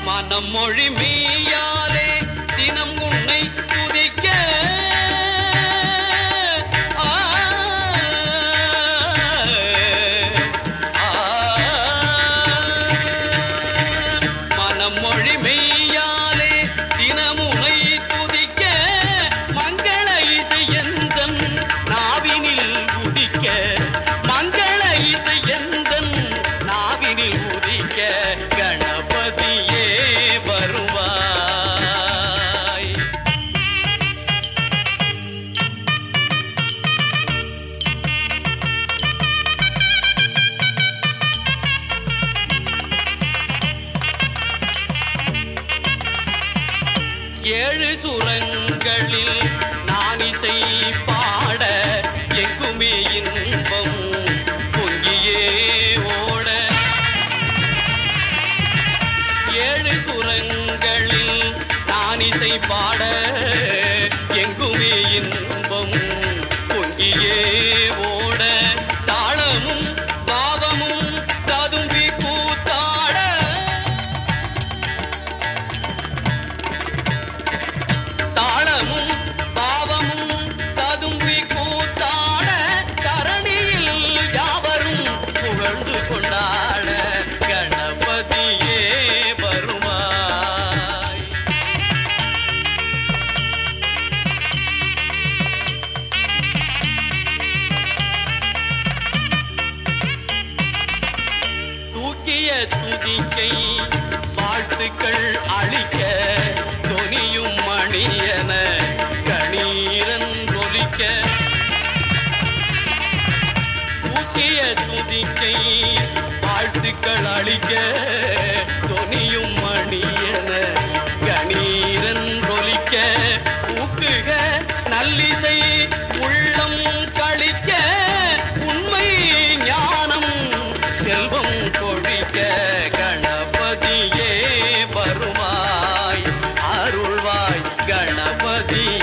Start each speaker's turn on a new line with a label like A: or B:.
A: மனம் மொழி மெய்யாலே தினம் உன்னை துதிக்க ஆ, ஆ. மனம் மொழி மெய்யாலே தினமுனை துதிக்க மங்கள இசை எந்தன் நாவினில் உதிக்க மங்கள இசை எந்தன் நாவினில் உதிக்க கணபதியே வருவாய் ஏழு சுரங்களில் நான் இசை பாட எங்குமே இன்பம் பொங்கியே ஓட ஏழு சுரங்களில் நான் இசை பாட எங்குமே இன்பம் பொங்கியே ஓட தாளமும் பாவமும் ததும்பி கூத்தாட தாளமும் பாவமும் ததும்பி கூத்தாட தரணியில் யாவரும் புகழ்ந்து கொண்டாட கணபதியே வருவாய் தூக்கிய துதிக்கை வாழ்த்துக்கள் அளிக்க தொனியும் மணியன கணீரன் ஒலிக்க தூக்கிய துதிக்கை வாழ்த்துக்கள் அளிக்க தொனியும் மணியன கணீரன் ஒலிக்க ஊக்குக நல்லிசை உள்ளம் கழிக்க உண்மை ஞானம் செல்வம் கொழிக்க கணபதியே வருவாய் அருள்வாய் கணபதியே